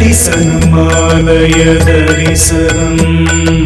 தரிசனம் ஆலய தரிசனம்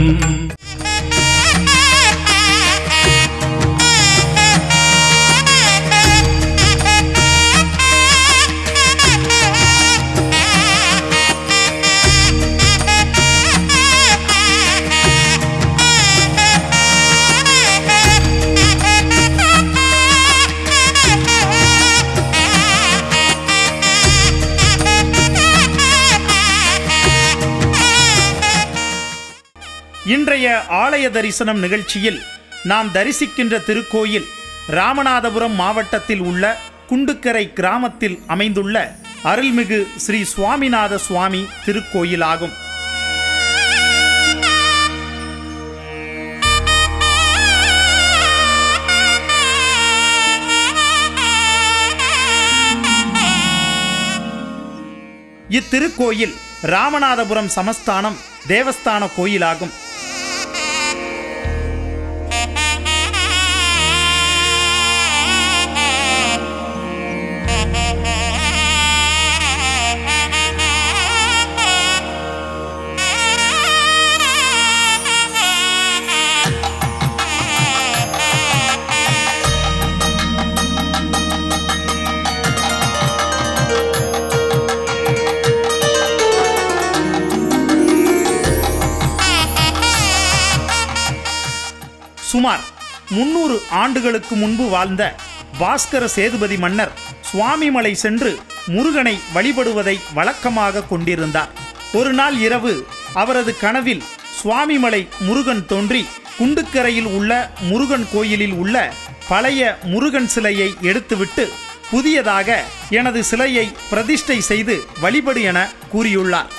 இன்றைய ஆலய தரிசனம் நிகழ்ச்சியில் நாம் தரிசிக்கின்ற திருக்கோயில் ராமநாதபுரம் மாவட்டத்தில் உள்ள குண்டுக்கரை கிராமத்தில் அமைந்துள்ள அருள்மிகு ஸ்ரீ சுவாமிநாத சுவாமி திருக்கோயிலாகும் இத்திருக்கோயில் ராமநாதபுரம் சமஸ்தானம் தேவஸ்தான கோயிலாகும் சுமார் முன்னூறு ஆண்டுகளுக்கு முன்பு வாழ்ந்த பாஸ்கர சேதுபதி மன்னர் சுவாமிமலை சென்று முருகனை வழிபடுவதை வழக்கமாக கொண்டிருந்தார் ஒரு நாள் இரவு அவரது கனவில் சுவாமிமலை முருகன் தோன்றி குண்டுக்கரையில் உள்ள முருகன் கோயிலில் உள்ள பழைய முருகன் சிலையை எடுத்துவிட்டு புதியதாக எனது சிலையை பிரதிஷ்டை செய்து வழிபடு என கூறியுள்ளார்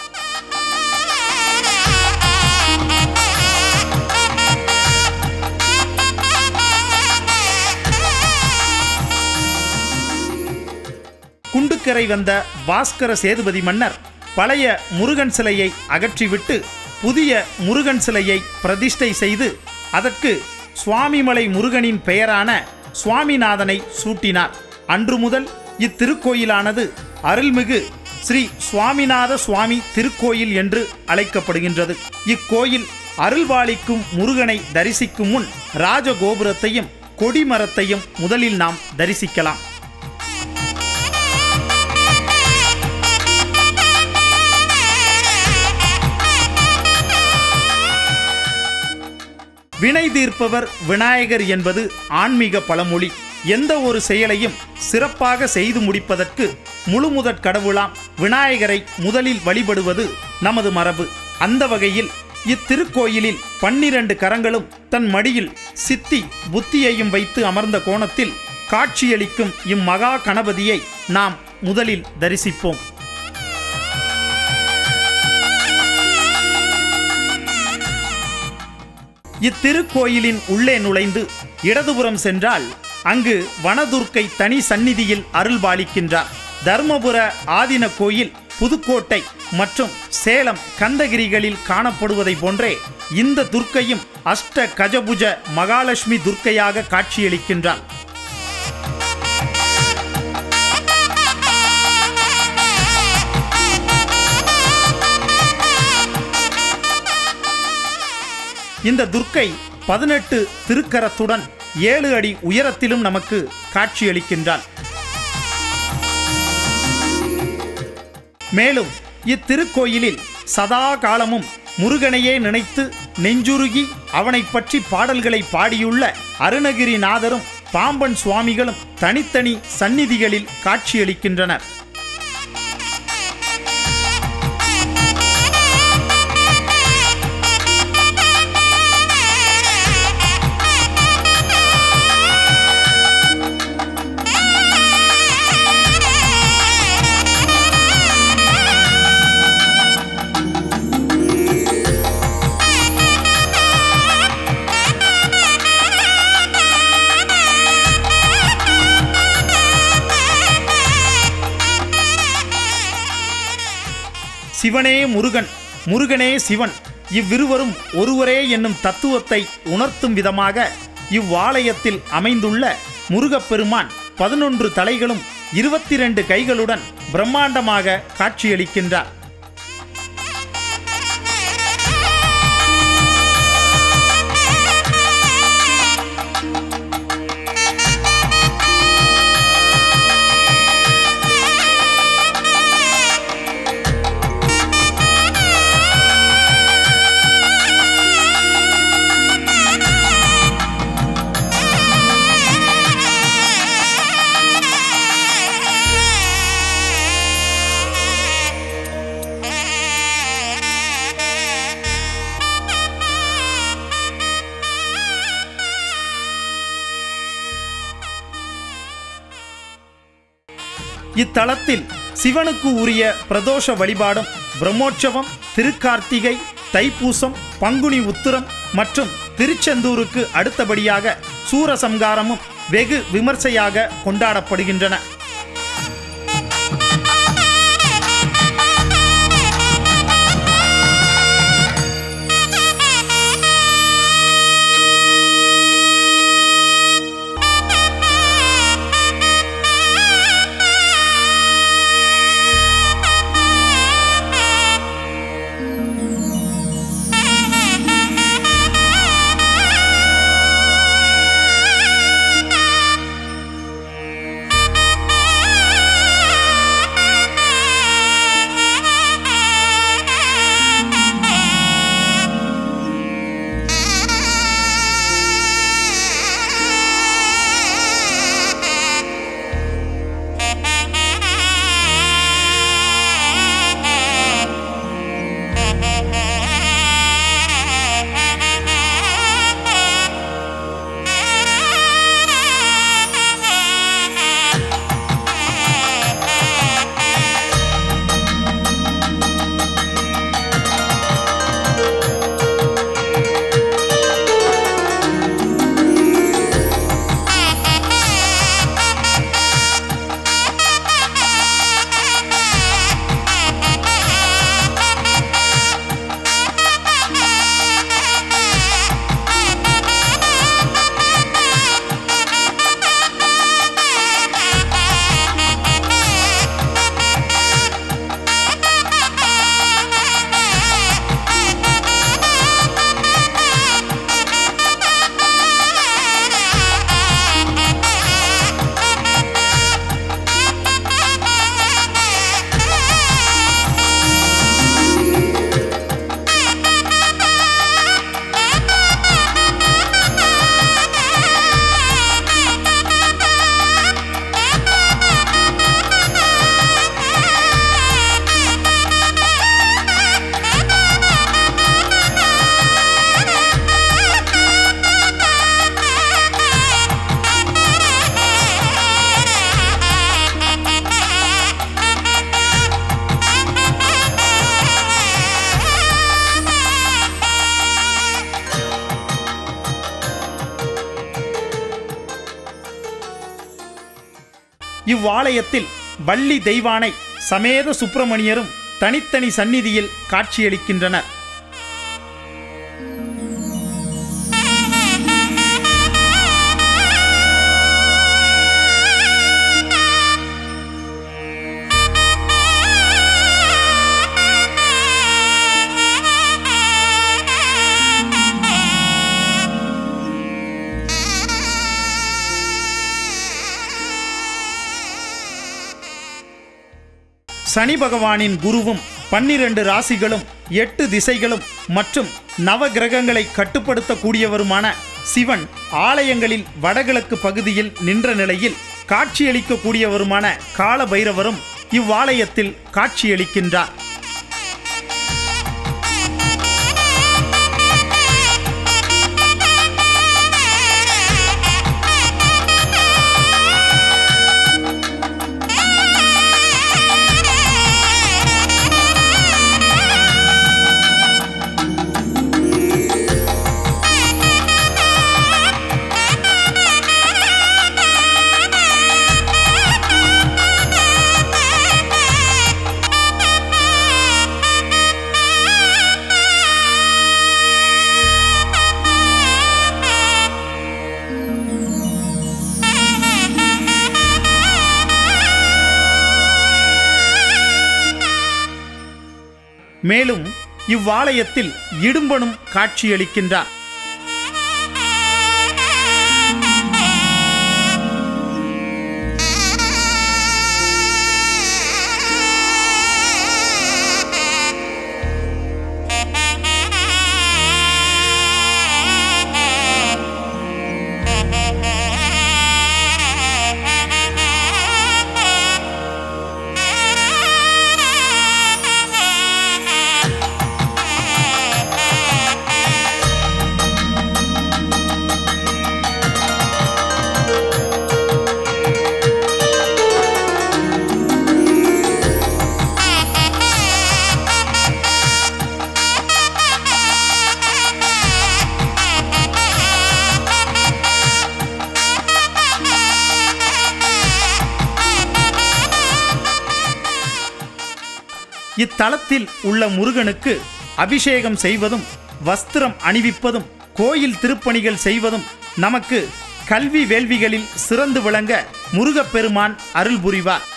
குண்டுக்கரை வந்த பாஸ்கர சேதுபதி மன்னர் பழைய முருகன் சிலையை அகற்றிவிட்டு புதிய முருகன் சிலையை பிரதிஷ்டை செய்து அதற்கு சுவாமிமலை முருகனின் பெயரான சுவாமிநாதனை சூட்டினார் அன்று முதல் இத்திருக்கோயிலானது அருள்மிகு ஸ்ரீ சுவாமிநாத சுவாமி திருக்கோயில் என்று அழைக்கப்படுகின்றது இக்கோயில் அருள்பாலிக்கும் முருகனை தரிசிக்கும் முன் ராஜகோபுரத்தையும் கொடிமரத்தையும் முதலில் நாம் தரிசிக்கலாம் வினை தீர்ப்பவர் விநாயகர் என்பது ஆன்மீக பழமொழி எந்த ஒரு செயலையும் சிறப்பாக செய்து முடிப்பதற்கு முழுமுதற் கடவுளாம் விநாயகரை முதலில் வழிபடுவது நமது மரபு அந்த வகையில் இத்திருக்கோயிலில் பன்னிரண்டு கரங்களும் தன் மடியில் சித்தி புத்தியையும் வைத்து அமர்ந்த கோணத்தில் காட்சியளிக்கும் இம்மகா கணபதியை நாம் முதலில் தரிசிப்போம் இத்திருக்கோயிலின் உள்ளே நுழைந்து இடதுபுறம் சென்றால் அங்கு வனதுர்க்கை தனி சந்நிதியில் அருள்பாலிக்கின்றார் தர்மபுர ஆதின கோயில் புதுக்கோட்டை மற்றும் சேலம் கந்தகிரிகளில் காணப்படுவதை போன்றே இந்த துர்க்கையும் அஷ்ட கஜபுஜ மகாலட்சுமி துர்க்கையாக காட்சியளிக்கின்றார் இந்த துர்க்கை பதினெட்டு திருக்கரத்துடன் ஏழு அடி உயரத்திலும் நமக்கு காட்சியளிக்கின்றாள் மேலும் இத்திருக்கோயிலில் சதா காலமும் முருகனையே நினைத்து நெஞ்சுருகி அவனைப் பற்றி பாடல்களை பாடியுள்ள அருணகிரிநாதரும் பாம்பன் சுவாமிகளும் தனித்தனி சந்நிதிகளில் காட்சியளிக்கின்றனர் சிவனே முருகன் முருகனே சிவன் இவ்விருவரும் ஒருவரே என்னும் தத்துவத்தை உணர்த்தும் விதமாக இவ்வாலயத்தில் அமைந்துள்ள முருகப்பெருமான் பதினொன்று தலைகளும் இருபத்தி ரெண்டு கைகளுடன் பிரம்மாண்டமாக காட்சியளிக்கின்றார் இத்தலத்தில் சிவனுக்கு உரிய பிரதோஷ வழிபாடும் பிரம்மோற்சவம் திருக்கார்த்திகை தைப்பூசம் பங்குனி உத்திரம் மற்றும் திருச்செந்தூருக்கு அடுத்தபடியாக சூரசம்காரமும் வெகு விமர்சையாக கொண்டாடப்படுகின்றன இவ்வாலயத்தில் வள்ளி தெய்வானை சமேத சுப்பிரமணியரும் தனித்தனி சந்நிதியில் காட்சியளிக்கின்றனர் சனி பகவானின் குருவும் பன்னிரண்டு ராசிகளும் எட்டு திசைகளும் மற்றும் நவ கிரகங்களை கட்டுப்படுத்தக்கூடியவருமான சிவன் ஆலயங்களில் வடகிழக்கு பகுதியில் நின்ற நிலையில் காட்சியளிக்கக்கூடியவருமான கால பைரவரும் இவ்வாலயத்தில் காட்சியளிக்கின்றார் மேலும் இவ்வாலயத்தில் இடும்பனும் காட்சியளிக்கின்றார் இத்தலத்தில் உள்ள முருகனுக்கு அபிஷேகம் செய்வதும் வஸ்திரம் அணிவிப்பதும் கோயில் திருப்பணிகள் செய்வதும் நமக்கு கல்வி வேள்விகளில் சிறந்து விளங்க முருகப்பெருமான் அருள் புரிவார்